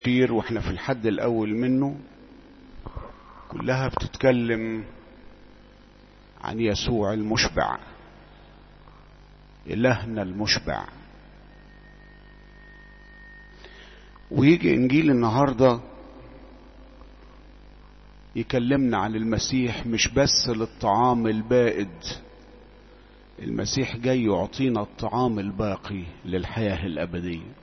كتير واحنا في الحد الاول منه كلها بتتكلم عن يسوع المشبع الهنا المشبع ويجي انجيل النهارده يكلمنا عن المسيح مش بس للطعام البائد المسيح جاي يعطينا الطعام الباقي للحياه الابديه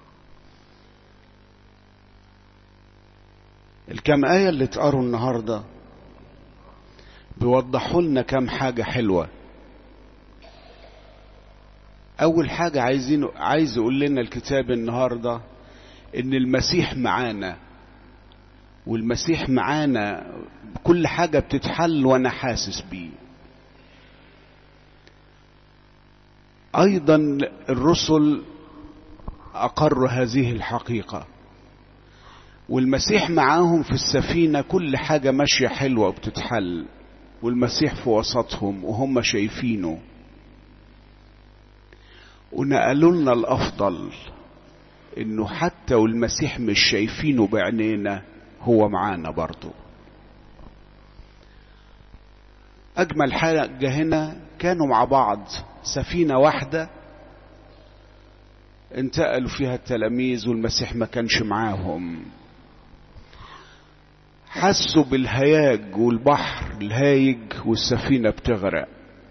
الكام آية اللي اتقروا النهاردة بيوضحوا لنا كام حاجة حلوة أول حاجة عايزين عايز يقول لنا الكتاب النهاردة إن المسيح معانا والمسيح معانا كل حاجة بتتحل وأنا حاسس بيه أيضا الرسل أقروا هذه الحقيقة والمسيح معاهم في السفينة كل حاجة ماشية حلوة وبتتحل والمسيح في وسطهم وهم شايفينه ونقلوا لنا الأفضل إنه حتى والمسيح مش شايفينه بعينينا هو معانا برضه أجمل حاجة هنا كانوا مع بعض سفينة واحدة انتقلوا فيها التلاميذ والمسيح ما كانش معاهم حسوا بالهياج والبحر الهايج والسفينة بتغرق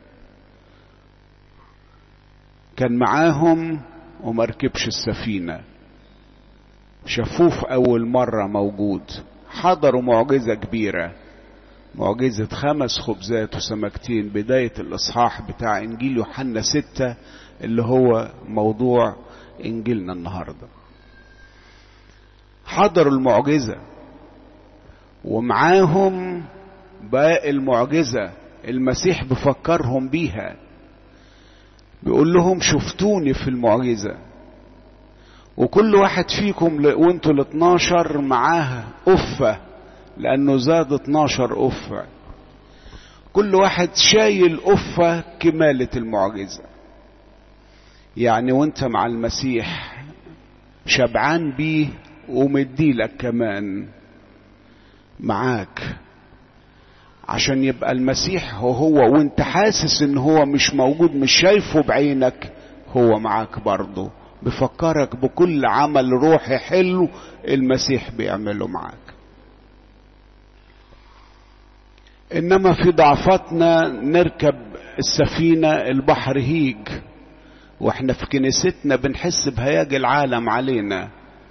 كان معاهم ومركبش السفينة شافوه في أول مرة موجود حضروا معجزة كبيرة معجزة خمس خبزات وسمكتين بداية الإصحاح بتاع إنجيل يوحنا ستة اللي هو موضوع إنجيلنا النهاردة حضروا المعجزة ومعاهم باقي المعجزة المسيح بفكرهم بيها بيقول لهم شفتوني في المعجزة وكل واحد فيكم وانتوا ال 12 معاه أفة لأنه زاد 12 أفة كل واحد شايل أفة كمالة المعجزة يعني وانت مع المسيح شبعان بيه ومديلك كمان معاك عشان يبقى المسيح هو هو وانت حاسس ان هو مش موجود مش شايفه بعينك هو معاك برضه بفكرك بكل عمل روحي حلو المسيح بيعمله معاك انما في ضعفتنا نركب السفينة البحر هيج واحنا في كنيستنا بنحس بهياج العالم علينا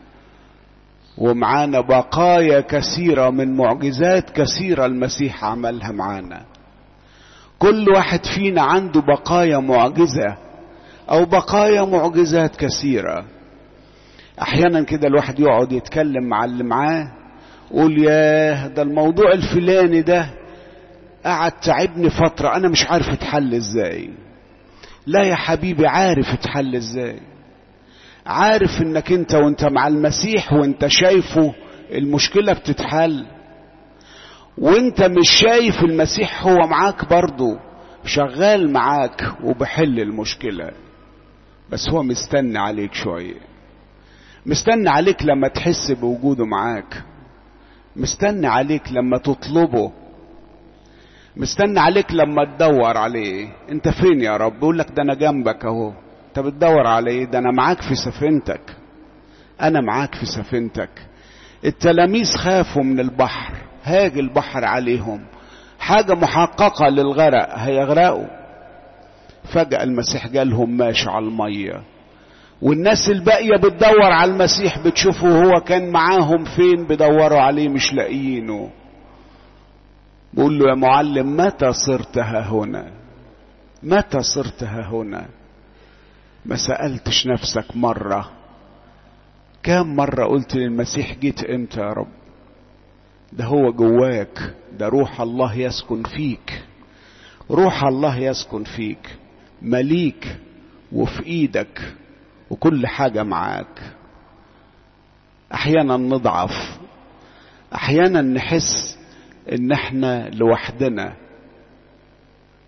ومعانا بقايا كثيرة من معجزات كثيرة المسيح عملها معانا كل واحد فينا عنده بقايا معجزة أو بقايا معجزات كثيرة أحيانا كده الواحد يقعد يتكلم مع اللي معاه يقول ياه ده الموضوع الفلاني ده قعد تعبني فترة أنا مش عارف اتحل ازاي لا يا حبيبي عارف اتحل ازاي عارف انك انت وانت مع المسيح وانت شايفه المشكلة بتتحل وانت مش شايف المسيح هو معاك برضه شغال معاك وبحل المشكلة بس هو مستني عليك شوية مستني عليك لما تحس بوجوده معاك مستني عليك لما تطلبه مستني عليك لما تدور عليه انت فين يا رب يقول لك ده انا جنبك اهو انت بتدور على ايه ده انا معاك في سفينتك انا معاك في سفينتك التلاميذ خافوا من البحر هاج البحر عليهم حاجة محققة للغرق هيغرقوا فجأة المسيح جالهم ماشي على المية والناس الباقية بتدور على المسيح بتشوفه هو كان معاهم فين بدوروا عليه مش لاقيينه بقول له يا معلم متى صرت ها هنا متى صرت ها هنا ما سألتش نفسك مرة كام مرة قلت للمسيح جيت امتى يا رب ده هو جواك ده روح الله يسكن فيك روح الله يسكن فيك مليك وفي ايدك وكل حاجة معاك احيانا نضعف احيانا نحس ان احنا لوحدنا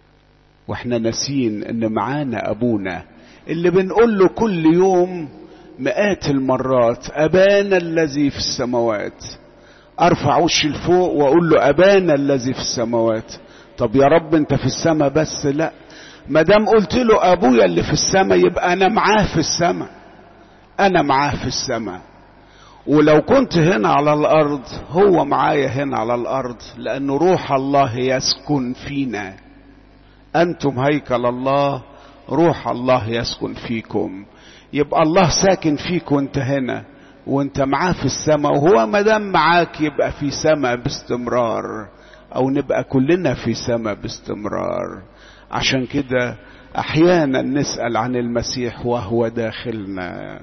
واحنا ناسين ان معانا ابونا اللي بنقول له كل يوم مئات المرات أبانا الذي في السماوات أرفع وشي لفوق وأقول له أبانا الذي في السماوات طب يا رب أنت في السماء بس لا ما دام قلت له أبويا اللي في السماء يبقى أنا معاه في السماء أنا معاه في السماء ولو كنت هنا على الأرض هو معايا هنا على الأرض لأن روح الله يسكن فينا أنتم هيكل الله روح الله يسكن فيكم يبقى الله ساكن فيك وانت هنا وانت معاه في السماء وهو ما دام معاك يبقى في سماء باستمرار او نبقى كلنا في سماء باستمرار عشان كده احيانا نسال عن المسيح وهو داخلنا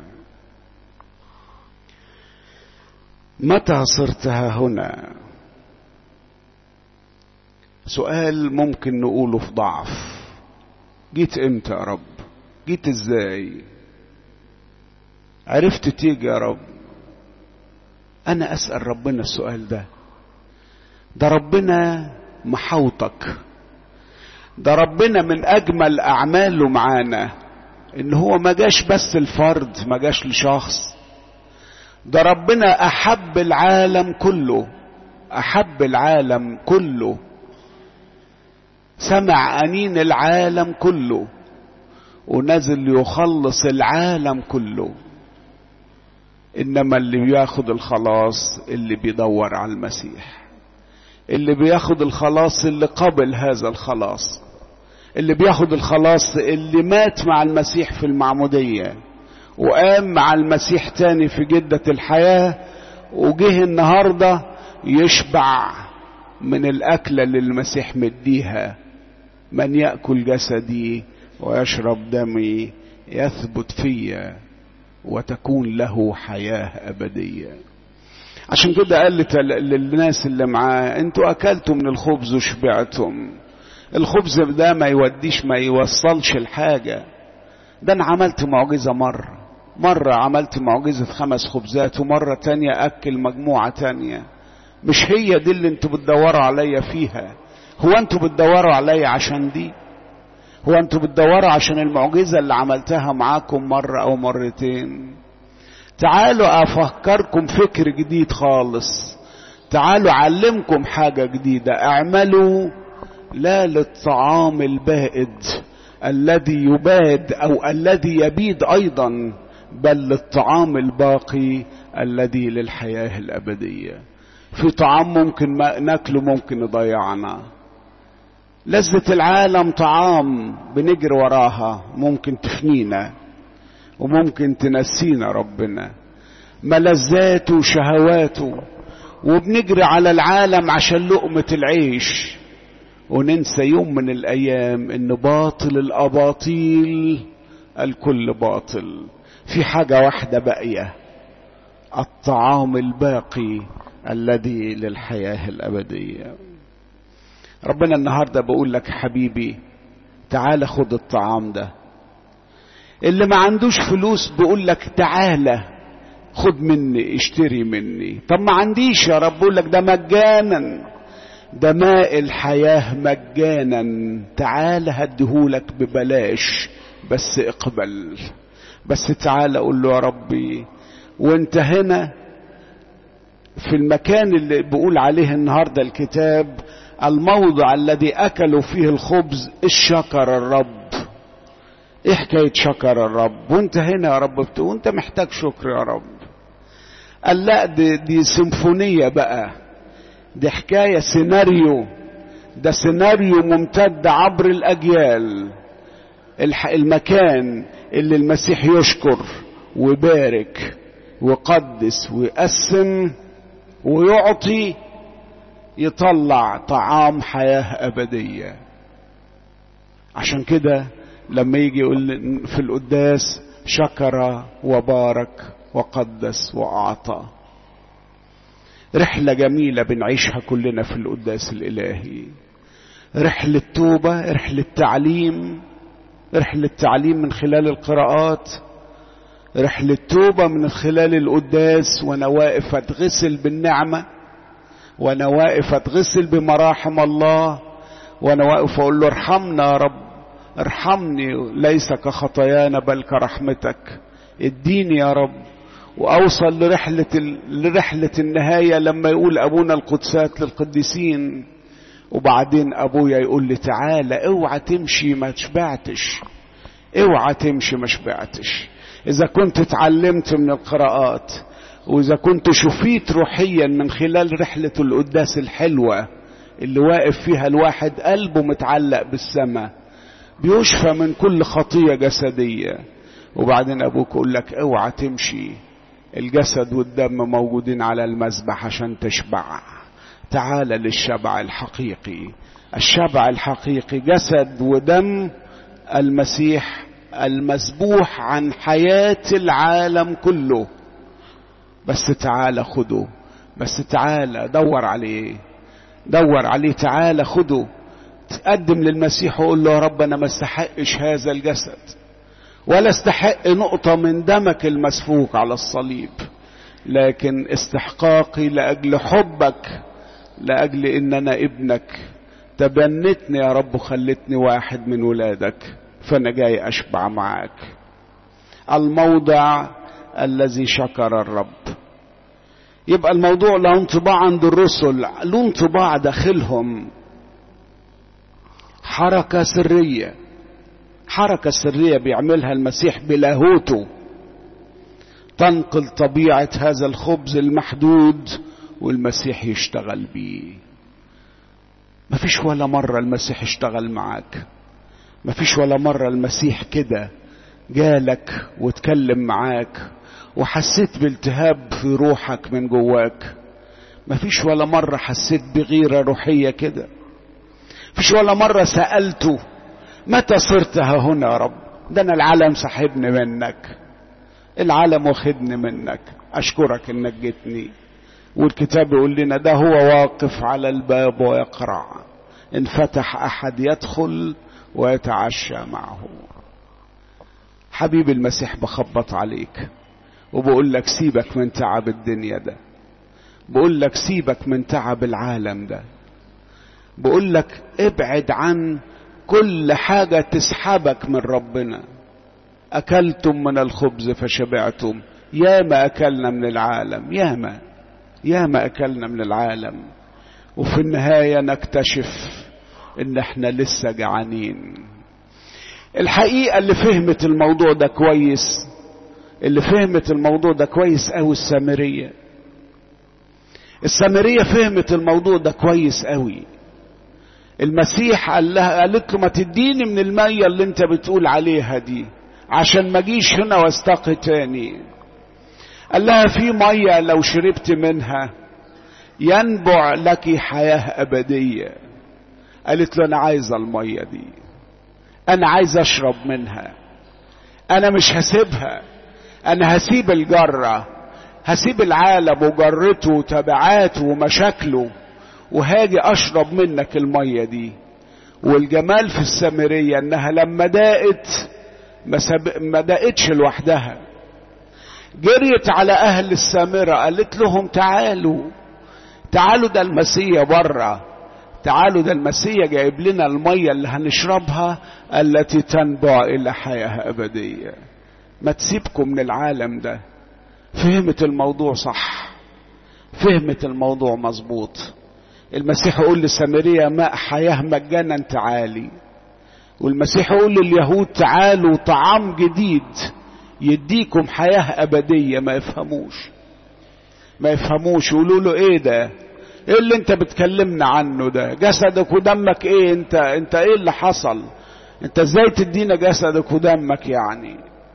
متى صرت ها هنا سؤال ممكن نقوله في ضعف جيت امتى يا رب جيت ازاي عرفت تيجي يا رب انا اسال ربنا السؤال ده ده ربنا محوطك ده ربنا من اجمل اعماله معانا ان هو ما جاش بس الفرد ما جاش لشخص ده ربنا احب العالم كله احب العالم كله سمع انين العالم كله ونزل يخلص العالم كله انما اللي بياخد الخلاص اللي بيدور على المسيح اللي بياخد الخلاص اللي قبل هذا الخلاص اللي بياخد الخلاص اللي مات مع المسيح في المعمودية وقام مع المسيح تاني في جدة الحياة وجه النهاردة يشبع من الأكلة اللي المسيح مديها من يأكل جسدي ويشرب دمي يثبت فيا وتكون له حياة أبدية عشان كده قالت للناس اللي معاه انتوا أكلتوا من الخبز وشبعتم الخبز ده ما يوديش ما يوصلش الحاجة ده أنا عملت معجزة مرة مرة عملت معجزة خمس خبزات ومرة تانية أكل مجموعة تانية مش هي دي اللي انتوا بتدوروا عليا فيها هو انتوا بتدوروا عليا عشان دي هو انتوا بتدوروا عشان المعجزة اللي عملتها معاكم مرة او مرتين تعالوا افكركم فكر جديد خالص تعالوا اعلمكم حاجة جديدة اعملوا لا للطعام البائد الذي يباد او الذي يبيد ايضا بل للطعام الباقي الذي للحياة الابدية في طعام ممكن ناكله ممكن يضيعنا لذة العالم طعام بنجري وراها ممكن تفنينا وممكن تنسينا ربنا ملذاته وشهواته وبنجري على العالم عشان لقمة العيش وننسى يوم من الأيام إن باطل الأباطيل الكل باطل في حاجة واحدة باقية الطعام الباقي الذي للحياة الأبدية ربنا النهاردة بقول لك حبيبي تعال خد الطعام ده اللي ما عندوش فلوس بقول لك تعالى خد مني اشتري مني طب ما عنديش يا رب بقول لك ده مجانا ده ماء الحياة مجانا تعال هديهولك ببلاش بس اقبل بس تعال اقول له يا ربي وانت هنا في المكان اللي بيقول عليه النهارده الكتاب الموضع الذي اكلوا فيه الخبز الشكر الرب ايه حكايه شكر الرب وانت هنا يا رب وانت محتاج شكر يا رب قال لا دي, دي سيمفونيه بقى دي حكايه سيناريو ده سيناريو ممتد عبر الاجيال المكان اللي المسيح يشكر ويبارك ويقدس ويقسم ويعطي يطلع طعام حياة أبدية عشان كده لما يجي يقول في القداس شكر وبارك وقدس وأعطى رحلة جميلة بنعيشها كلنا في القداس الإلهي رحلة توبة رحلة تعليم رحلة تعليم من خلال القراءات رحلة توبة من خلال القداس وأنا واقف أتغسل بالنعمة وأنا واقف أتغسل بمراحم الله وأنا واقف أقول له ارحمنا يا رب ارحمني ليس كخطايانا بل كرحمتك اديني يا رب واوصل لرحلة لرحلة النهاية لما يقول ابونا القدسات للقديسين وبعدين ابويا يقول لي تعالى اوعى تمشي ما شبعتش اوعى تمشي ما شبعتش اذا كنت اتعلمت من القراءات واذا كنت شفيت روحيا من خلال رحلة القداس الحلوة اللي واقف فيها الواحد قلبه متعلق بالسماء بيشفى من كل خطية جسدية وبعدين ابوك يقول لك اوعى تمشي الجسد والدم موجودين على المذبح عشان تشبع تعال للشبع الحقيقي الشبع الحقيقي جسد ودم المسيح المسبوح عن حياة العالم كله بس تعال خده بس تعال دور عليه دور عليه تعال خده تقدم للمسيح وقول له يا رب انا ما استحقش هذا الجسد ولا استحق نقطة من دمك المسفوك على الصليب لكن استحقاقي لأجل حبك لأجل إن أنا ابنك تبنتني يا رب وخلتني واحد من ولادك فأنا جاي أشبع معاك الموضع الذي شكر الرب يبقى الموضوع له انطباع عند الرسل له انطباع داخلهم حركة سرية حركة سرية بيعملها المسيح بلاهوته تنقل طبيعة هذا الخبز المحدود والمسيح يشتغل بيه مفيش ولا مرة المسيح اشتغل معاك مفيش ولا مرة المسيح كده جالك واتكلم معاك وحسيت بالتهاب في روحك من جواك مفيش ولا مرة حسيت بغيرة روحية كده مفيش ولا مرة سألته متى صرت ها هنا يا رب ده انا العالم سحبني منك العالم واخدني منك اشكرك انك جيتني والكتاب يقول لنا ده هو واقف على الباب ويقرع ان فتح احد يدخل ويتعشى معه حبيب المسيح بخبط عليك وبقول لك سيبك من تعب الدنيا ده بقول لك سيبك من تعب العالم ده بقول لك ابعد عن كل حاجة تسحبك من ربنا أكلتم من الخبز فشبعتم ياما أكلنا من العالم ياما ياما أكلنا من العالم وفي النهاية نكتشف إن احنا لسه جعانين الحقيقة اللي فهمت الموضوع ده كويس اللي فهمت الموضوع ده كويس أوي السامرية السامرية فهمت الموضوع ده كويس أوي المسيح قال لها قالت له ما تديني من المية اللي انت بتقول عليها دي عشان ما اجيش هنا واستقي تاني قال لها في مية لو شربت منها ينبع لك حياة أبدية قالت له أنا عايزة المية دي أنا عايز أشرب منها أنا مش هسيبها أنا هسيب الجرة هسيب العالم وجرته وتبعاته ومشاكله وهاجي اشرب منك المية دي والجمال في السامرية انها لما دقت ما, سب... ما دقتش لوحدها جريت على اهل السامرة قالت لهم تعالوا تعالوا ده المسيا بره تعالوا ده المسيا جايب لنا المية اللي هنشربها التي تنبع الى حياة ابدية ما تسيبكم من العالم ده فهمت الموضوع صح فهمت الموضوع مظبوط المسيح يقول لسامريا ماء حياة مجانا تعالي والمسيح يقول لليهود تعالوا طعام جديد يديكم حياة أبدية ما يفهموش ما يفهموش يقولوا له ايه ده ايه اللي انت بتكلمنا عنه ده جسدك ودمك ايه انت انت ايه اللي حصل انت ازاي تدينا جسدك ودمك يعني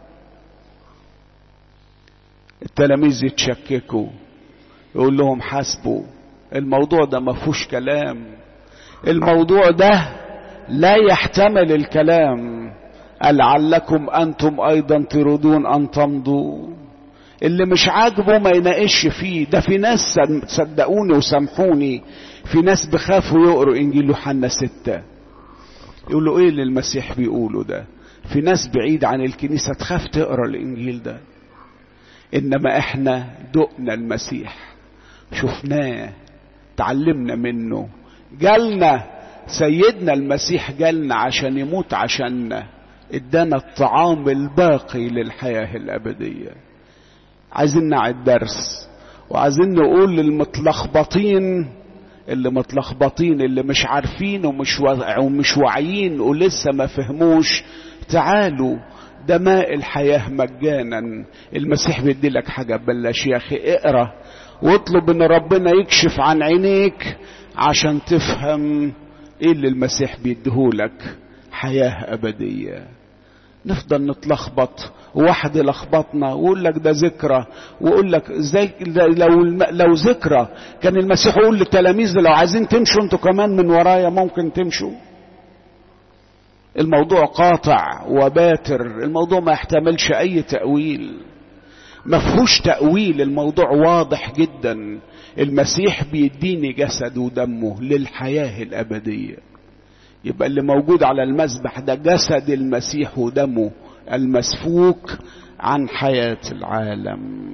التلاميذ يتشككوا يقول لهم حاسبوا الموضوع ده ما فيهوش كلام الموضوع ده لا يحتمل الكلام لعلكم انتم ايضا تريدون ان تمضوا اللي مش عاجبه ما يناقش فيه ده في ناس صدقوني وسامحوني في ناس بخافوا يقروا انجيل يوحنا ستة يقولوا ايه اللي المسيح بيقوله ده في ناس بعيد عن الكنيسة تخاف تقرا الانجيل ده انما احنا دقنا المسيح شفناه تعلمنا منه جالنا سيدنا المسيح جالنا عشان يموت عشاننا ادانا الطعام الباقي للحياة الأبدية عايزين نعد درس وعايزين نقول للمتلخبطين اللي متلخبطين اللي مش عارفين ومش ومش واعيين ولسه ما فهموش تعالوا ده ماء الحياة مجانا المسيح بيدي لك حاجة بلاش يا أخي اقرأ واطلب ان ربنا يكشف عن عينيك عشان تفهم ايه اللي المسيح بيديهولك حياة أبدية نفضل نتلخبط وواحد يلخبطنا ويقول لك ده ذكرى ويقول لك زي لو لو ذكرى كان المسيح يقول للتلاميذ لو عايزين تمشوا انتوا كمان من ورايا ممكن تمشوا الموضوع قاطع وباتر الموضوع ما يحتملش اي تأويل ما فيهوش تأويل الموضوع واضح جدا المسيح بيديني جسد ودمه للحياة الأبدية يبقى اللي موجود على المذبح ده جسد المسيح ودمه المسفوك عن حياة العالم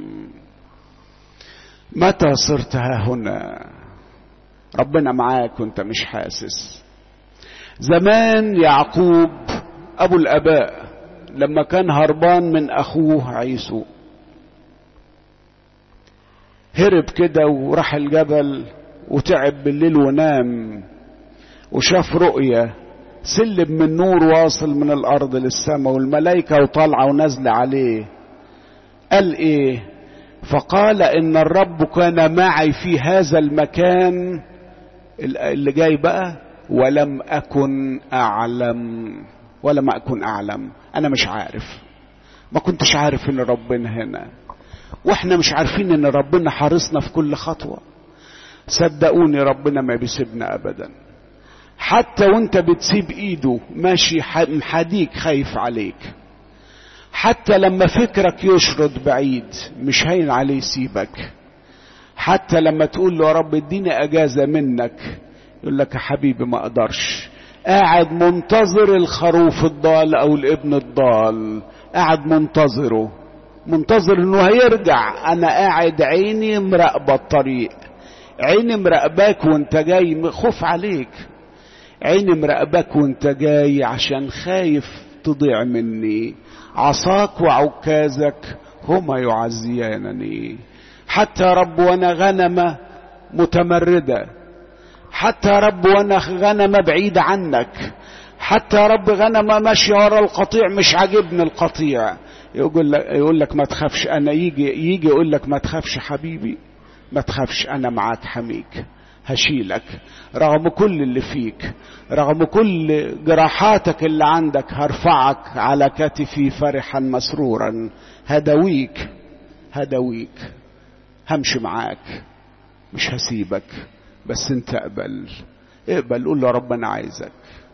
متى صرت ها هنا ربنا معاك وانت مش حاسس زمان يعقوب ابو الاباء لما كان هربان من اخوه عيسو هرب كده وراح الجبل وتعب بالليل ونام وشاف رؤية سلم من نور واصل من الأرض للسماء والملائكة وطالعة ونازلة عليه قال إيه فقال إن الرب كان معي في هذا المكان اللي جاي بقى ولم أكن أعلم ولم أكن أعلم أنا مش عارف ما كنتش عارف إن ربنا هنا واحنا مش عارفين ان ربنا حارسنا في كل خطوه صدقوني ربنا ما بيسيبنا ابدا حتى وانت بتسيب ايده ماشي محاديك خايف عليك حتى لما فكرك يشرد بعيد مش هين عليه يسيبك حتى لما تقول له يا رب اديني اجازه منك يقول لك يا حبيبي ما اقدرش قاعد منتظر الخروف الضال او الابن الضال قاعد منتظره منتظر انه هيرجع انا قاعد عيني مراقبه الطريق عيني مراقباك وانت جاي خوف عليك عيني مراقباك وانت جاي عشان خايف تضيع مني عصاك وعكازك هما يعزيانني حتى يا رب وانا غنمة متمردة حتى يا رب وانا غنمة بعيدة عنك حتى يا رب غنمة ماشية ورا القطيع مش عاجبني القطيع يقول لك يقول لك ما تخافش انا يجي يجي يقول لك ما تخافش حبيبي ما تخافش انا معاك حميك هشيلك رغم كل اللي فيك رغم كل جراحاتك اللي عندك هرفعك على كتفي فرحا مسرورا هدويك هدويك همشي معاك مش هسيبك بس انت اقبل اقبل قول له ربنا عايزك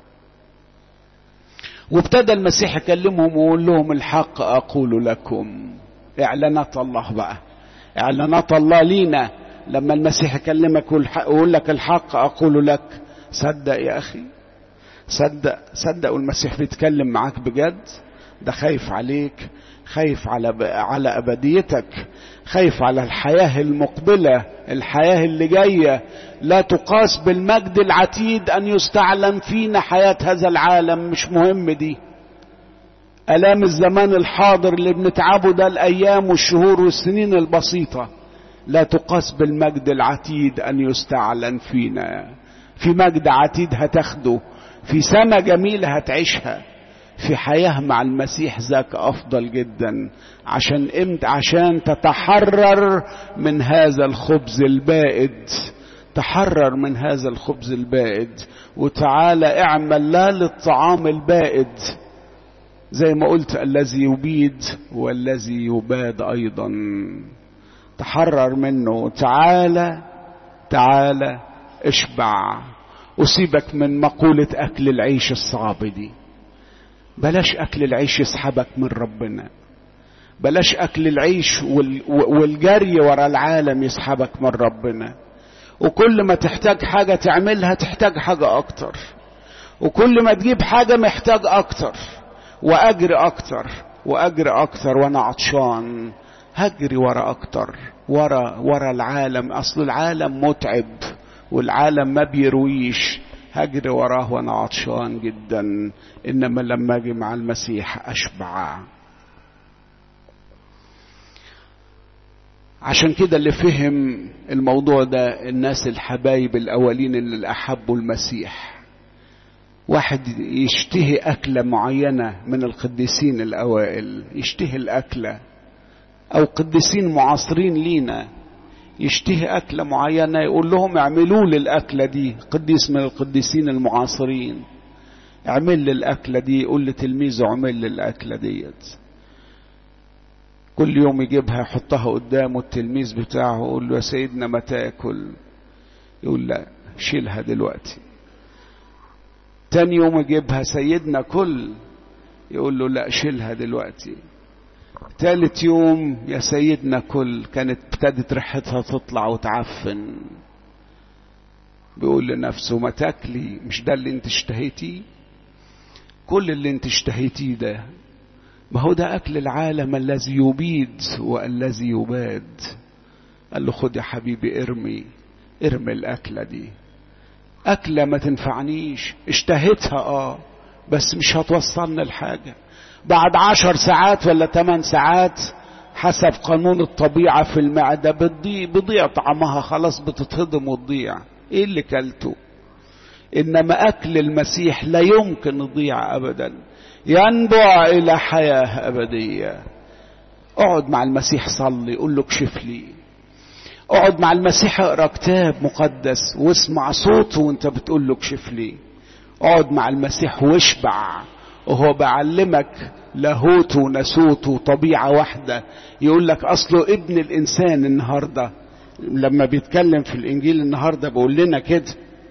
وابتدى المسيح يكلمهم ويقول لهم الحق اقول لكم اعلانات الله بقى اعلانات الله لينا لما المسيح يكلمك ويقول لك الحق اقول لك صدق يا اخي صدق صدق والمسيح بيتكلم معاك بجد ده خايف عليك خايف على على ابديتك خايف على الحياه المقبله الحياه اللي جايه لا تقاس بالمجد العتيد ان يستعلم فينا حياه هذا العالم مش مهم دي الام الزمان الحاضر اللي بنتعبه ده الايام والشهور والسنين البسيطه لا تقاس بالمجد العتيد ان يستعلن فينا في مجد عتيد هتاخده في سما جميله هتعيشها في حياة مع المسيح ذاك أفضل جدا عشان امت عشان تتحرر من هذا الخبز البائد تحرر من هذا الخبز البائد وتعالى اعمل لا للطعام البائد زي ما قلت الذي يبيد والذي يباد أيضا تحرر منه تعالى تعالى اشبع أصيبك من مقولة أكل العيش الصعب دي بلاش اكل العيش يسحبك من ربنا بلاش اكل العيش والجري ورا العالم يسحبك من ربنا وكل ما تحتاج حاجه تعملها تحتاج حاجه اكتر وكل ما تجيب حاجه محتاج اكتر واجري اكتر واجري اكتر وانا عطشان هجري ورا اكتر ورا ورا العالم اصل العالم متعب والعالم ما بيرويش هجري وراه وانا عطشان جدا انما لما اجي مع المسيح اشبع عشان كده اللي فهم الموضوع ده الناس الحبايب الاولين اللي احبوا المسيح واحد يشتهي أكلة معينة من القديسين الأوائل يشتهي الأكلة أو قديسين معاصرين لينا يشتهي أكلة معينة يقول لهم اعملوا لي الأكلة دي قديس من القديسين المعاصرين اعمل لي الأكلة دي يقول لتلميذه اعمل لي الأكلة ديت كل يوم يجيبها يحطها قدامه التلميذ بتاعه يقول له يا سيدنا ما تاكل يقول لا شيلها دلوقتي تاني يوم يجيبها سيدنا كل يقول له لا شيلها دلوقتي تالت يوم يا سيدنا كل كانت ابتدت ريحتها تطلع وتعفن بيقول لنفسه ما تاكلي مش ده اللي انت اشتهيتيه كل اللي انت اشتهيتيه ده ما هو ده اكل العالم الذي يبيد والذي يباد قال له خد يا حبيبي ارمي ارمي الاكله دي أكلة ما تنفعنيش اشتهيتها اه بس مش هتوصلنا لحاجة بعد عشر ساعات ولا ثمان ساعات حسب قانون الطبيعة في المعدة بتضيع, بضيع طعمها خلاص بتتهضم وتضيع ايه اللي كلته انما اكل المسيح لا يمكن يضيع ابدا ينبع الى حياة ابدية اقعد مع المسيح صلي قول له اكشف لي اقعد مع المسيح اقرا كتاب مقدس واسمع صوته وانت بتقول له اكشف لي اقعد مع المسيح واشبع وهو بعلمك لاهوت وناسوت وطبيعة واحدة يقول لك أصله ابن الإنسان النهاردة لما بيتكلم في الإنجيل النهاردة بيقول لنا كده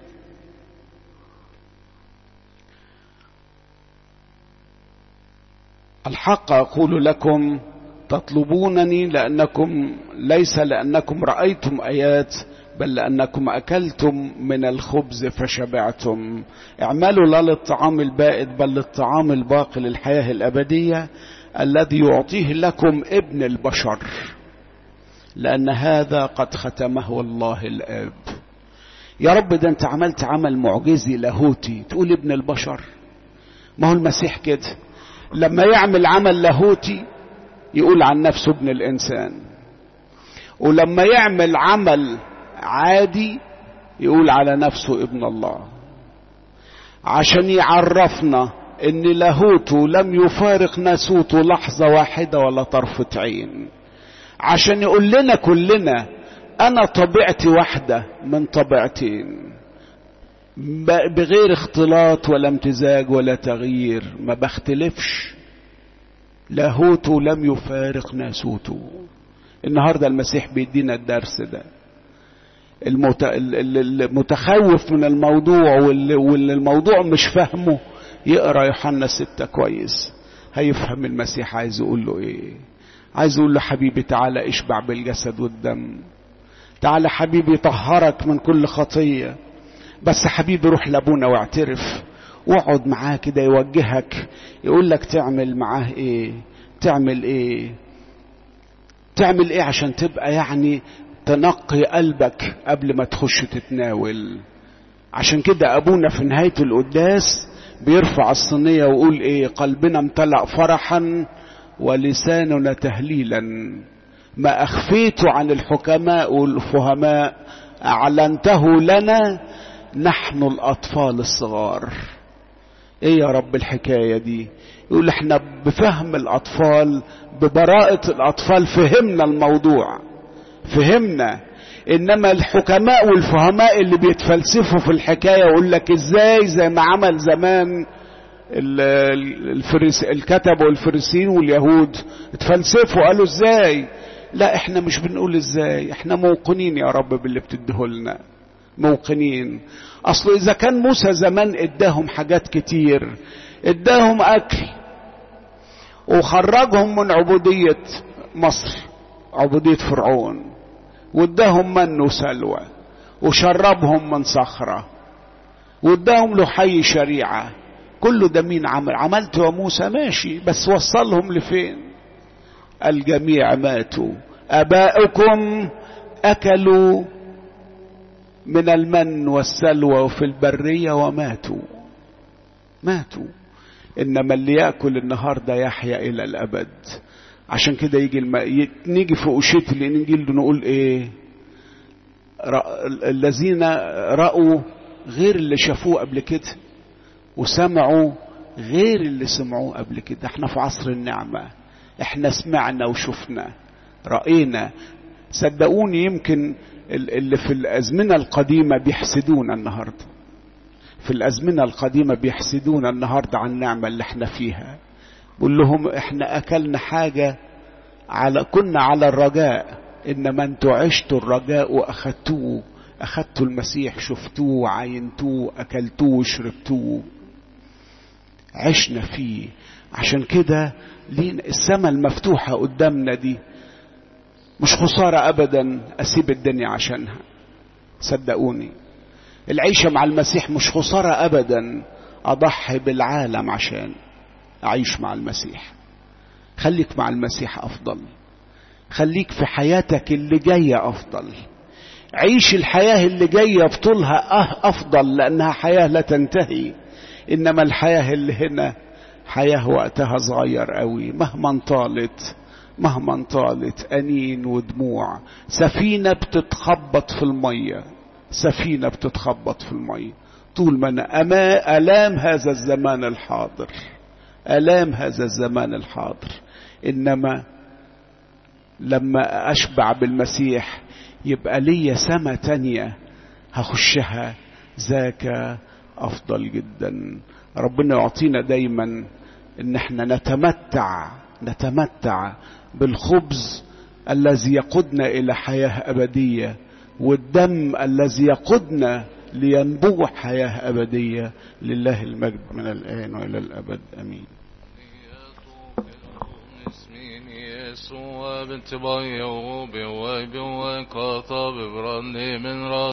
الحق أقول لكم تطلبونني لأنكم ليس لأنكم رأيتم آيات بل لأنكم أكلتم من الخبز فشبعتم اعملوا لا للطعام البائد بل للطعام الباقي للحياة الأبدية الذي يعطيه لكم ابن البشر لأن هذا قد ختمه الله الآب يا رب ده أنت عملت عمل معجزي لاهوتي تقول ابن البشر ما هو المسيح كده لما يعمل عمل لاهوتي يقول عن نفسه ابن الإنسان ولما يعمل عمل عادي يقول على نفسه ابن الله عشان يعرفنا ان لاهوته لم يفارق ناسوته لحظة واحدة ولا طرفة عين عشان يقول لنا كلنا انا طبيعتي واحدة من طبيعتين بغير اختلاط ولا امتزاج ولا تغيير ما بختلفش لاهوته لم يفارق ناسوته النهاردة المسيح بيدينا الدرس ده المتخوف من الموضوع واللي الموضوع مش فاهمه يقرا يوحنا ستة كويس هيفهم المسيح عايز يقول له ايه عايز يقول له حبيبي تعالى اشبع بالجسد والدم تعالى حبيبي طهرك من كل خطية بس حبيبي روح لابونا واعترف واقعد معاه كده يوجهك يقول لك تعمل معاه ايه تعمل ايه تعمل ايه عشان تبقى يعني تنقي قلبك قبل ما تخش تتناول عشان كده ابونا في نهاية القداس بيرفع الصينية ويقول ايه قلبنا امتلأ فرحا ولساننا تهليلا ما اخفيته عن الحكماء والفهماء اعلنته لنا نحن الاطفال الصغار ايه يا رب الحكاية دي يقول احنا بفهم الاطفال ببراءة الاطفال فهمنا الموضوع فهمنا انما الحكماء والفهماء اللي بيتفلسفوا في الحكاية يقول لك ازاي زي ما عمل زمان الفريس الكتب والفريسين واليهود اتفلسفوا قالوا ازاي لا احنا مش بنقول ازاي احنا موقنين يا رب باللي بتديهولنا موقنين اصل اذا كان موسى زمان اداهم حاجات كتير اداهم اكل وخرجهم من عبودية مصر عبودية فرعون واداهم من وسلوى وشربهم من صخرة واداهم لحي شريعة كله ده مين عمل عملته يا موسى ماشي بس وصلهم لفين الجميع ماتوا اباؤكم اكلوا من المن والسلوى وفي البرية وماتوا ماتوا إنما اللي يأكل النهاردة يحيا إلى الأبد عشان كده يجي الم... نيجي في أشية الإنجيل نقول إيه رأ... الذين رأوا غير اللي شافوه قبل كده وسمعوا غير اللي سمعوه قبل كده احنا في عصر النعمة احنا سمعنا وشفنا رأينا صدقوني يمكن اللي في الأزمنة القديمة بيحسدونا النهاردة في الأزمنة القديمة بيحسدونا النهاردة عن النعمة اللي احنا فيها بقول لهم احنا أكلنا حاجة على كنا على الرجاء إنما انتوا عشتوا الرجاء وأخدتوه أخدتوا المسيح شفتوه وعينتوه أكلتوه وشربتوه عشنا فيه عشان كده لين السماء المفتوحة قدامنا دي مش خسارة أبدا أسيب الدنيا عشانها صدقوني العيشة مع المسيح مش خسارة أبدا أضحي بالعالم عشان أعيش مع المسيح خليك مع المسيح أفضل خليك في حياتك اللي جاية أفضل عيش الحياة اللي جاية بطولها أفضل لأنها حياة لا تنتهي إنما الحياة اللي هنا حياة وقتها صغير قوي مهما طالت مهما طالت أنين ودموع سفينة بتتخبط في المية سفينة بتتخبط في المية طول ما أنا أما ألام هذا الزمان الحاضر ألام هذا الزمان الحاضر إنما لما أشبع بالمسيح يبقى ليا سما تانية هخشها ذاك أفضل جدا ربنا يعطينا دايما إن احنا نتمتع نتمتع بالخبز الذي يقودنا إلى حياة أبدية والدم الذي يقودنا لينبوع حياة أبدية لله المجد من الآن وإلى الأبد أمين يسوع بنت بايو بيوي بيوي كاطا ببراني من راس